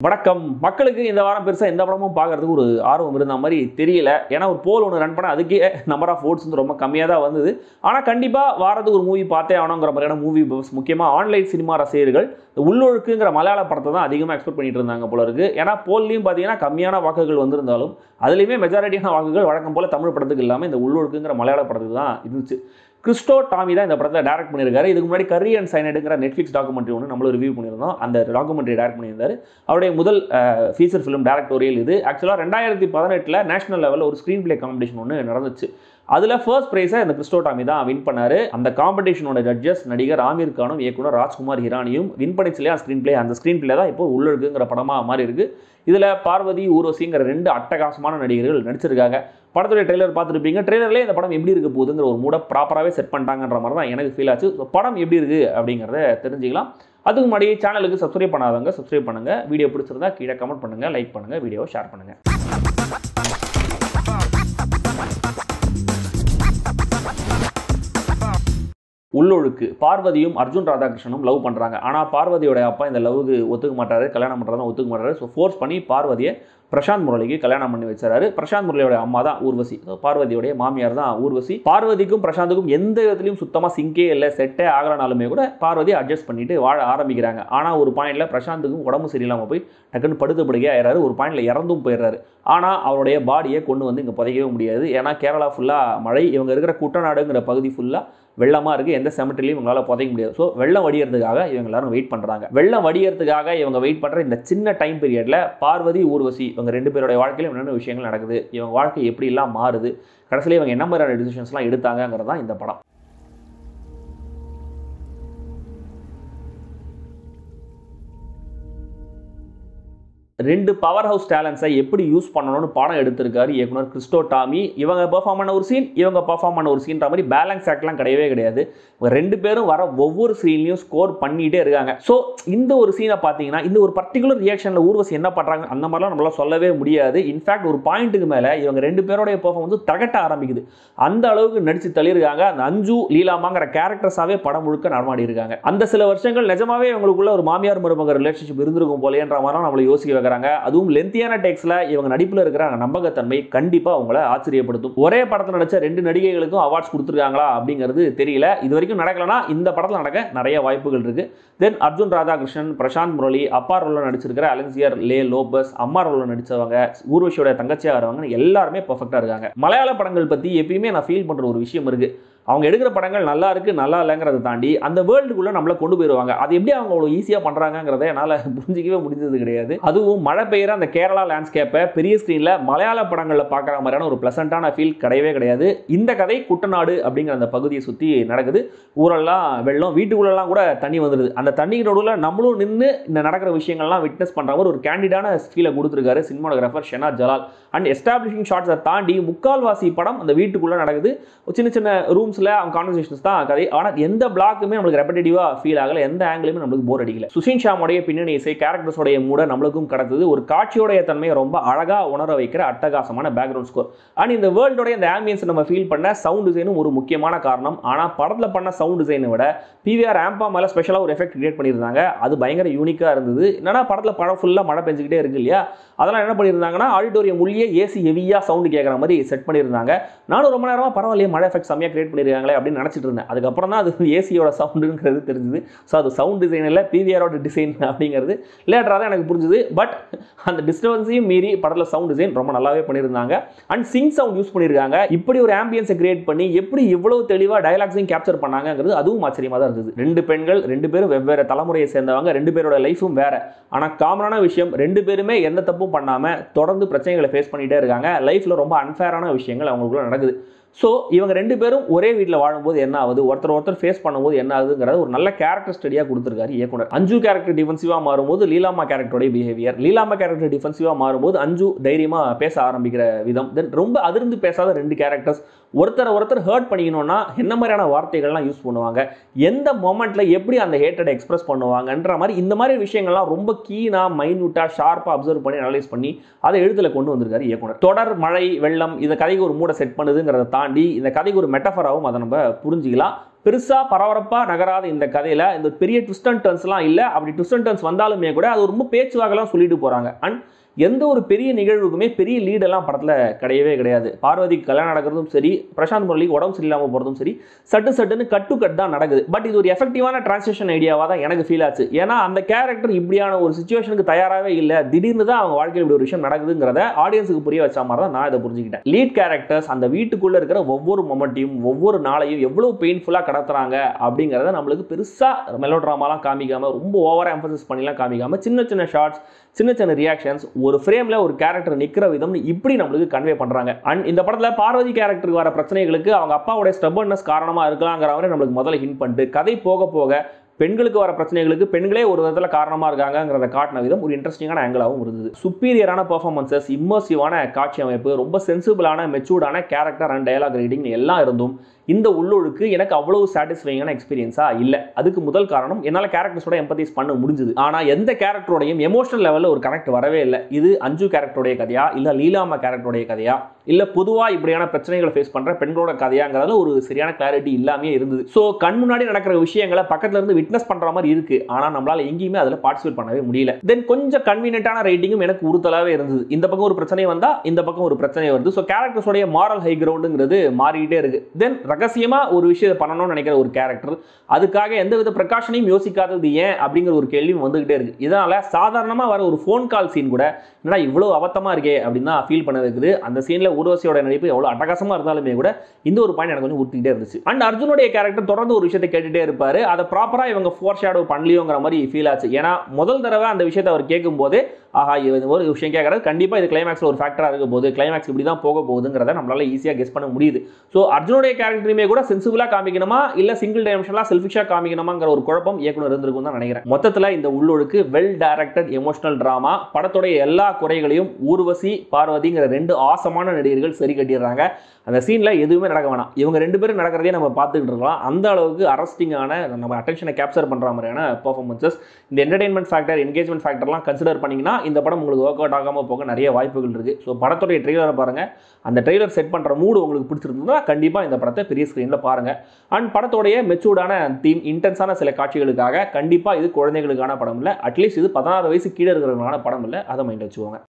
வணக்கம் மக்களுக்கு இந்த வாரம் பெருசாக எந்த படமும் பார்க்கறதுக்கு ஒரு ஆர்வம் இருந்த மாதிரி தெரியல ஏன்னா ஒரு போல் ஒன்று ரன் பண்ண அதுக்கே நம்பர் ஆஃப் ஓட்ஸ் வந்து ரொம்ப கம்மியாக தான் வந்தது ஆனால் கண்டிப்பாக வாரத்துக்கு ஒரு மூவி பார்த்தே ஆகணுங்கிற மாதிரியான மூவி முக்கியமாக ஆன்லைன் சினிமா ரசிகர்கள் இந்த உள்ளொழுக்குங்கிற மலையாள படத்தை தான் அதிகமாக எக்ஸ்பெக்ட் பண்ணிட்டு இருந்தாங்க போல இருக்கு ஏன்னா போல்லையும் பார்த்தீங்கன்னா கம்மியான வாக்குகள் வந்திருந்தாலும் அதுலேயுமே மெஜாரிட்டியான வாக்குகள் வழக்கம் போல் தமிழ் படத்துக்கு இல்லாமல் இந்த உள்ளொழுக்குங்கிற மலையாள படத்துக்கு தான் இருந்துச்சு கிறிஸ்டோ டாமி தான் இந்த படத்தை டேரக்ட் பண்ணியிருக்காரு இதுக்கு முன்னாடி கரி அண்ட் சைனடுங்கிற நெட்ஃப்ளிக்ஸ் டாக்குமெண்ட்ரி ஒன்று நம்மளும் ரிவ்யூ பண்ணியிருந்தோம் அந்த டாக்குமெண்ட்ரி டேரக்ட் பண்ணியிருந்தாரு அவருடைய முதல் ஃபீச்சர் ஃபிலிம் டேரக்டோரியல் இது ஆக்சுவலாக ரெண்டாயிரத்தி பதினெட்டில் நேஷனல் லெவலில் ஒரு ஸ்க்ரீன் பிளே காம்படிஷன் ஒன்று நடந்துச்சு அதில் ஃபர்ஸ்ட் ப்ரைஸை இந்த கிறிஸ்டோ டாமி தான் வின் பண்ணாரு அந்த காம்படிஷனோட ஜட்ஜஸ் நடிகர் ஆமீர் கானும் இயக்குனர் ராஜ்குமார் ஹிரானியும் வின் பண்ணிச்சுலையா ஸ்க்ரீன் பிளே அந்த ஸ்க்ரீன் பிளே தான் இப்போ உள்ளுக்குங்கிற படமாக மாறி இருக்கு இதில் பார்வதி ஊர்வசிங்கிற ரெண்டு அட்டகாசமான நடிகர்கள் நடிச்சிருக்காங்க படத்துடைய ட்ரெய்லர் பார்த்துருப்பீங்க ட்ரெய்லர்லேயே இந்த படம் எப்படி இருக்க போகுதுங்கிற ஒரு மூட ப்ராப்பராகவே செட் பண்ணிட்டாங்கன்ற மாதிரி தான் எனக்கு ஃபீல் ஆச்சு ஸோ படம் எப்படி இருக்குது அப்படிங்கிறத தெரிஞ்சுக்கலாம் அதுக்கு முன்னாடி சேனலுக்கு சப்ஸ்கிரைப் பண்ணாதவங்க சப்ஸ்கிரைப் பண்ணுங்கள் வீடியோ பிடிச்சிருந்தா கீழே கமெண்ட் பண்ணுங்கள் லைக் பண்ணுங்கள் வீடியோ ஷேர் பண்ணுங்கள் உள்ளொழுக்கு பார்வதியும் அர்ஜுன் ராதாகிருஷ்ணனும் லவ் பண்ணுறாங்க ஆனால் பார்வதியோட அப்பா இந்த லவ்வுக்கு ஒத்துக்க மாட்டாரு கல்யாணம் பண்ணுறதும் ஒத்துக்க மாட்டாரு ஸோ ஃபோர்ஸ் பண்ணி பார்வதியை பிரசாந்த் முரளிக்கு கல்யாணம் பண்ணி வச்சாரு பிரசாந்த் முரளியோட அம்மா தான் ஊர்வசி So, பார்வதியோடைய மாமியார் தான் ஊர்வசி பார்வதிக்கும் பிரசாந்துக்கும் எந்த விதத்துலையும் சுத்தமாக சிங்கே இல்லை செட்டே ஆகலனாலுமே கூட பார்வதி அட்ஜஸ்ட் பண்ணிட்டு வாழ ஆரம்பிக்கிறாங்க ஆனால் ஒரு பாயிண்ட்ல பிரசாந்துக்கும் உடம்பு சரியில்லாமல் போய் டக்குன்னு படுத்து படுக்கையாக ஆயிடுறாரு ஒரு பாயிண்ட்ல இறந்தும் போயிடுறாரு ஆனால் அவருடைய பாடியை கொண்டு வந்து இங்கே புதைக்கவே முடியாது ஏன்னா கேரளா ஃபுல்லாக மழை இவங்க இருக்கிற குட்டநாடுங்கிற பகுதி ஃபுல்லாக வெள்ளமாக இருக்குது எந்த செமெட்ரிலையும் இவங்களால புதைக்க முடியாது ஸோ வெள்ளம் வடிகிறதுக்காக இவங்க எல்லாரும் வெயிட் பண்ணுறாங்க வெள்ளம் வடிகிறதுக்காக இவங்க வெயிட் பண்ணுற இந்த சின்ன டைம் பீரியடில் பார்வதி ஊர்வசி இவங்க ரெண்டு பேரோட வாழ்க்கையிலும் என்னென்ன விஷயங்கள் நடக்குது இவங்க வாழ்க்கை எப்படிலாம் மாறுது கடைசியில் இவங்க என்ன மாதிரியான டிசிஷன்ஸ்லாம் எடுத்தாங்கங்கிறது தான் இந்த படம் ரெண்டு பவர் ஹவுஸ் டேலண்ட்ஸை எப்படி யூஸ் பண்ணணும்னு படம் எடுத்திருக்காரு இயக்குனர் கிறிஸ்டோ டாமி இவங்க பெர்ஃபார்ம் பண்ண ஒரு சீன் இவங்க பெர்ஃபார்ம் பண்ண ஒரு சீன்ற மாதிரி பேலன்ஸ் ஆக்ட்லாம் கிடையவே கிடையாது இவங்க ரெண்டு பேரும் வர ஒவ்வொரு சீன்லையும் ஸ்கோர் பண்ணிகிட்டே இருக்காங்க ஸோ இந்த ஒரு சீனை பார்த்தீங்கன்னா இந்த ஒரு பர்டிகுலர் ரியாக்ஷனில் ஊர்வசி என்ன பண்ணுறாங்க அந்த மாதிரிலாம் நம்மளால சொல்லவே முடியாது இன்ஃபேக்ட் ஒரு பாயிண்ட்டுக்கு மேலே இவங்க ரெண்டு பேரோடைய பெர்ஃபார்ம் வந்து தகட்ட ஆரம்பிக்குது அந்த அளவுக்கு நடிச்சு தள்ளியிருக்காங்க அந்த அஞ்சு லீலாமாங்கிற கேரக்டர்ஸாவே படம் முழுக்க நடமாடி இருக்காங்க அந்த சில வருஷங்கள் நிஜமாவே இவங்களுக்குள்ள ஒரு மாமியார் மருமக ரிலேஷன்ஷிப் இருந்திருக்கும் போலேன்ற மாதிரிலாம் நம்மளை யோசிக்க வைக்கிறாங்க அதுவும் லென்த்தியான டெக்ஸ்ல இவங்க நடிப்புல இருக்கிற அந்த நம்பகத்தன்மை கண்டிப்பா அவங்கள ஆச்சரியப்படுத்தும் ஒரே படத்தில் நடிச்ச ரெண்டு நடிகைகளுக்கும் அவார்ட்ஸ் கொடுத்துருக்காங்களா அப்படிங்கிறது தெரியல இது வரைக்கும் நடக்கலனா இந்த படத்தில் நடக்க நிறைய வாய்ப்புகள் இருக்கு தென் அர்ஜுன் ராதாகிருஷ்ணன் பிரசாந்த் முரளி அப்பா ரோலில் நடிச்சிருக்கிற அலென்சியர் லே லோபஸ் அம்மா ரோலில் நடிச்சவங்க ஊர்வசியோட தங்கச்சியாக வரவங்க எல்லாருமே பர்ஃபெக்டாக இருக்காங்க மலையாள படங்கள் பற்றி எப்பயுமே நான் ஃபீல் பண்ணுற ஒரு விஷயம் இருக்கு அவங்க எடுக்கிற படங்கள் நல்லா இருக்கு நல்லா இல்லைங்கிறத தாண்டி அந்த வேர்ல்டுக்குள்ளே நம்மளை கொண்டு போயிடுவாங்க அது எப்படி அவங்க அவ்வளோ ஈஸியாக பண்ணுறாங்கிறத என்னால் புரிஞ்சிக்கவே முடிஞ்சது கிடையாது அதுவும் மழை பெய்கிற அந்த கேரளா லேண்ட்ஸ்கேப்பை பெரிய ஸ்க்ரீனில் மலையாள படங்களில் பார்க்குற மாதிரியான ஒரு ப்ளசண்ட்டான ஃபீல் கிடையவே கிடையாது இந்த கதை குட்டநாடு அப்படிங்கிற அந்த பகுதியை சுற்றி நடக்குது ஊரெல்லாம் வெள்ளம் வீட்டுக்குள்ளெல்லாம் கூட தண்ணி வந்துடுது அந்த தண்ணிக்கு நடுவில் நம்மளும் நின்று இந்த நடக்கிற விஷயங்கள்லாம் விட்னஸ் பண்ணுற மாதிரி ஒரு கேண்டிடான ஃபீலை கொடுத்துருக்காரு cinematographer Shehnad Jalal and establishing ஷார்ட்ஸை தாண்டி முக்கால்வாசி படம் அந்த வீட்டுக்குள்ளே நடக்குது சின்ன சின்ன ரூம்ஸில் அவங்க கான்வர்சேஷன்ஸ் தான் கதை ஆனால் எந்த பிளாக்குமே நம்மளுக்கு ரெப்படேட்டிவாக ஃபீல் ஆகல எந்த ஆங்கிலுமே நம்மளுக்கு போர் அடிக்கல சுஷின் ஷாமுடைய பின்னணி இசை கேரக்டர்ஸோடைய மூட நம்மளுக்கும் கிடக்குது ஒரு காட்சியோடைய தன்மையை ரொம்ப அழகாக உணர வைக்கிற அட்டகாசமான பேக்ரவுண்ட் ஸ்கோர் அண்ட் இந்த வேர்ல்டோடைய இந்த ஆம்பியன்ஸ் நம்ம ஃபீல் பண்ண சவுண்ட் டிசைனும் ஒரு முக்கியமான காரணம் ஆனால் படத்தில் பண்ண சவுண்ட் டிசைனை விட பிவிஆர் ஆம்பா மேலே ஸ்பெஷலாக ஒரு எஃபெக்ட் கிரியேட் பண்ணியிருந்தாங்க அது பயங்கர யூனிக்காக இருந்தது என்னன்னா படத்தில் படம் ஃபுல்லாக மழை பெஞ்சிக்கிட்டே இருக்கு இல்லையா அதெல்லாம் என்ன பண்ணியிருந்தாங்கன்னா ஆடிட்டோரியம் உள்ளே ஏசி ஹெவியாக சவுண்டு கேட்குற மாதிரி செட் பண்ணியிருந்தாங்க நானும் ரொம்ப நேரமாக பரவாயில்லையே மழை எஃபெக்ட் செம்மையாக கிரியேட் பண்ணியிருக்காங்களே அப்படின்னு நினச்சிட்டு இருந்தேன் அதுக்கப்புறம் தான் அது ஏசியோட சவுண்டுங்கிறது தெரிஞ்சுது ஸோ அது சவுண்ட் டிசைன் இல்லை பிவிஆரோட டிசைன் அப்படிங்கிறது லேட்டராக தான் எனக்கு புரிஞ்சுது பட் அந்த டிஸ்டர்பன்ஸையும் மீறி படத்தில் சவுண்ட் டிசைன் ரொம்ப நல்லாவே பண்ணியிருந்தாங்க அண்ட் சிங் சவுண்ட் யூஸ் பண்ணியிருக்காங்க இப்படி ஒரு ஆம்பியன்ஸை கிரியேட் பண்ணி எப்படி இவ்வளவு தெளிவாக டயலாக்ஸையும் கேப்சர் பண்ணாங்கிறது அதுவும் ஆச்சரியமாக தான் இருந்தது ரெண்டு பெண்கள் ரெண்டு பேரும் வெவ்வேறு தலைமுறையை சேர்ந்தவங்க ரெண்டு பேரோட லைஃபும் வேற ஆனால் காமனான விஷயம் ரெண்டு பேருமே எந்த தப்பும் பண்ணாமல் தொடர்ந்து பிரச்சனைகளை ஃபேஸ் பண்ணிகிட்டே இருக்காங்க லைஃப்பில் ரொம்ப அன்ஃபேரான விஷயங்கள் அவங்களுக்குள்ள நடக்குது ஸோ இவங்க ரெண்டு பேரும் ஒரே வீட்டில் வாழும்போது என்ன ஆகுது ஒருத்தர் ஒருத்தர் ஃபேஸ் பண்ணும்போது என்ன ஆகுதுங்கிறது ஒரு நல்ல கேரக்டர் ஸ்டடியாக கொடுத்துருக்காரு இயக்குனர் அஞ்சு கேரக்டர் டிஃபென்சிவாக மாறும்போது லீலாமா கேரக்டரோடைய பிஹேவியர் லீலாமா கேரக்டர் டிஃபென்சிவாக மாறும்போது அஞ்சு தைரியமாக பேச ஆரம்பிக்கிற விதம் தென் ரொம்ப அதிர்ந்து பேசாத ரெண்டு கேரக்டர்ஸ் ஒருத்தரை ஒருத்தர் ஹர்ட் பண்ணிக்கணும்னா என்ன மாதிரியான வார்த்தைகள்லாம் யூஸ் பண்ணுவாங்க எந்த மொமெண்ட்டில் எப்படி அந்த ஹேட்டடை எக்ஸ்பிரஸ் பண்ணுவாங்கன்ற மாதிரி இந்த மாதிரி விஷயங்கள்லாம் ரொம்ப கீனாக மைன்யூட்டாக ஷார்ப்பாக அப்சர்வ் பண்ணி அனலைஸ் பண்ணி அதை எழுத்தில் கொண்டு வந்திருக்காரு இயக்குனர் தொடர் மழை வெள்ளம் இந்த கதைக்கு ஒரு மூட செட் பண்ணுதுங்கிறத தாண்டி இந்த கதைக்கு ஒரு மெட்டஃபராகவும் அதை நம்ம புரிஞ்சிக்கலாம் பெருசாக பரபரப்பாக நகராத இந்த கதையில் இந்த பெரிய ட்விஸ்ட் அண்ட் டர்ன்ஸ்லாம் இல்லை அப்படி ட்விஸ்ட் அண்ட் டர்ன்ஸ் வந்தாலுமே கூட அது ரொம்ப பேச்சுவாகலாம் சொல்லிட்டு போகிறாங்க அண்ட் எந்த ஒரு பெரிய நிகழ்வுக்குமே பெரிய லீடெல்லாம் படத்தில் கிடையவே கிடையாது பார்வதிக்கு கல்யாணம் நடக்கிறதும் சரி பிரசாந்த் முரளிக்கு உடம்பு சரியில்லாமல் போகிறதும் சரி சட்டு சட்டுன்னு கட்டு கட் தான் நடக்குது பட் இது ஒரு எஃபெக்டிவான டிரான்ஸ்லேஷன் ஐடியாவாக தான் எனக்கு ஃபீல் ஆச்சு ஏன்னா அந்த கேரக்டர் இப்படியான ஒரு சுச்சுவேஷனுக்கு தயாராகவே இல்லை திடீர்னு தான் அவங்க வாழ்க்கையில் இப்படி ஒரு விஷயம் நடக்குதுங்கிறத ஆடியன்ஸுக்கு புரிய வச்ச மாதிரி தான் நான் இதை புரிஞ்சுக்கிட்டேன் லீட் கேரக்டர்ஸ் அந்த வீட்டுக்குள்ளே இருக்கிற ஒவ்வொரு மொமெண்ட்டையும் ஒவ்வொரு நாளையும் எவ்வளோ பெயின்ஃபுல்லாக கடத்துறாங்க அப்படிங்கிறத நம்மளுக்கு பெருசாக மெலோ ட்ராமாலாம் காமிக்காமல் ரொம்ப ஓவராக எம்பசஸ் பண்ணிலாம் காமிக்காமல் சின்ன சின்ன ஷார்ட்ஸ் சின்ன சின்ன ரியாக்ஷன்ஸ் ஒரு ஃப்ரேமில் ஒரு கேரக்டர் நிற்கிற விதம்னு இப்படி நம்மளுக்கு கன்வே பண்ணுறாங்க அண்ட் இந்த படத்தில் பார்வதி கேரக்டருக்கு வர பிரச்சனைகளுக்கு அவங்க அப்பாவோட ஸ்டபர்னஸ் காரணமாக இருக்கலாங்கிற மாதிரி நம்மளுக்கு முதல்ல ஹிண்ட் பண்ணிட்டு கதை போக போக பெண்களுக்கு வர பிரச்சனைகளுக்கு பெண்களே ஒரு விதத்தில் காரணமாக இருக்காங்கிறத காட்டின விதம் ஒரு இன்ட்ரெஸ்டிங்கான ஆங்கிளாகவும் இருந்தது சுப்பீரியரான பர்ஃபார்மன்சஸ் இம்மர்சிவான காட்சி அமைப்பு ரொம்ப சென்சிபிளான மெச்சூர்டான கேரக்டர் அண்ட் டயலாக் ரீடிங் எல்லாம் இருந்தும் இந்த உள்ளொழுக்கு எனக்கு அவ்வளவு சாட்டிஸ்ஃபைங்கான எக்ஸ்பீரியன்ஸாக இல்லை அதுக்கு முதல் காரணம் என்னால் கேரக்டர்ஸோட எம்பத்தைஸ் பண்ண முடிஞ்சுது ஆனால் எந்த கேரக்டரோடையும் எமோஷனல் லெவலில் ஒரு கனெக்ட் வரவே இல்லை இது அஞ்சு கேரக்டருடைய கதையா இல்லை லீலாமா கேரக்டருடைய கதையா இல்லை பொதுவாக இப்படியான பிரச்சனைகளை ஃபேஸ் பண்ணுற பெண்களோட கதையாங்கிறதுல ஒரு சரியான கிளாரிட்டி இல்லாமே இருந்தது ஸோ கண் முன்னாடி நடக்கிற விஷயங்களை பக்கத்துல இருந்து விட்னஸ் பண்ணுற மாதிரி இருக்கு ஆனால் நம்மளால எங்கேயுமே அதில் பார்ட்டிசிபேட் பண்ணவே முடியல தென் கொஞ்சம் கன்வீனியன்ட்டான ரைட்டிங்கும் எனக்கு உறுத்தலாகவே இருந்தது இந்த பக்கம் ஒரு பிரச்சனை வந்தால் இந்த பக்கம் ஒரு பிரச்சனை வருது ஸோ கேரக்டர்ஸோடைய மாரல் ஹை கிரவுண்டுங்கிறது மாறிக்கிட்டே இருக்கு தென் ரகசியமாக ஒரு விஷயத்தை பண்ணணும்னு நினைக்கிற ஒரு கேரக்டர் அதுக்காக எந்த வித ப்ரிகாஷனையும் யோசிக்காதது ஏன் அப்படிங்கிற ஒரு கேள்வியும் வந்துகிட்டே இருக்கு இதனால சாதாரணமாக வர ஒரு ஃபோன் கால் சீன் கூட என்னடா இவ்வளோ அபத்தமாக இருக்கே அப்படின்னு தான் ஃபீல் பண்ண வைக்குது அந்த சீனில் ஊர்வசியோட நடிப்பு எவ்வளோ அட்டகாசமாக இருந்தாலுமே கூட இந்த ஒரு பாயிண்ட் எனக்கு கொஞ்சம் உறுத்திக்கிட்டே இருந்துச்சு அண்ட் அர்ஜுனுடைய கேரக்டர் தொடர்ந்து ஒரு விஷயத்தை கேட்டுட்டே இருப்பாரு அதை ப்ராப்பராக இவங்க ஃபோர் ஷேடோ பண்ணலையோங்கிற மாதிரி ஃபீல் ஆச்சு ஏன்னா முதல் தடவை அந்த விஷயத்தை அவர் கேட்கும்போது ஆஹா இது ஒரு விஷயம் கேட்கறது கண்டிப்பாக இது கிளைமேக்ஸில் ஒரு ஃபேக்டராக இருக்க போகுது கிளைமேக்ஸ் இப்படி தான் போக போகுதுங்கிறத நம்மளால ஈஸியாக கெஸ் பண்ண முடியுது ஸோ அர்ஜுனுடைய கேரக்டருமே கூட சென்சிபிளாக காமிக்கணுமா இல்லை சிங்கிள் டைமென்ஷனாக செல்ஃபிஷாக காமிக்கணுமாங்கிற ஒரு குழப்பம் இயக்குனர் இருந்திருக்கும் தான் நினைக்கிறேன் மொத்தத்தில் இந்த Ullozhukku well directed emotional drama படத்துடைய எல்லா குறைகளையும் ஊர்வசி பார்வதிங்கிற ரெண்டு ஆசமான நடிகர்கள் சரி கட்டிடுறாங்க அந்த சீனில் எதுவுமே நடக்க வேணாம் இவங்க ரெண்டு பேரும் நடக்கிறதே நம்ம பார்த்துக்கிட்டு இருக்கலாம் அந்த அளவுக்கு அரஸ்டிங்கான நம்ம அட்டென்ஷனை கேப்சர் பண்ணுற மாதிரியான பர்ஃபார்மன்சஸ் இந்த என்டர்டைன்மெண்ட் ஃபேக்டர் என்கேஜ்மெண்ட் ஃபேக்டர்லாம் கன்சிடர் பண்ணிங்கன்னா இந்த படம் உங்களுக்கு ஒர்க் அவுட் ஆகாமல் போக நிறைய வாய்ப்புகள் இருக்குது ஸோ படத்துடைய ட்ரெய்லரை பாருங்கள் அந்த ட்ரெய்லர் செட் பண்ணுற மூடு உங்களுக்கு பிடிச்சிருந்ததுன்னா கண்டிப்பாக இந்த படத்தை பெரிய ஸ்க்ரீனில் பாருங்கள் அண்ட் படத்துடைய மெச்சூர்டான தீம் இன்டென்ஸான சில காட்சிகளுக்காக கண்டிப்பாக இது குழந்தைகளுக்கான படம் இல்லை அட்லீஸ்ட் இது பதினாறு வயசு கீழே இருக்கிறவங்களான படம் இல்லை அதை மைண்ட் வச்சுக்கோங்க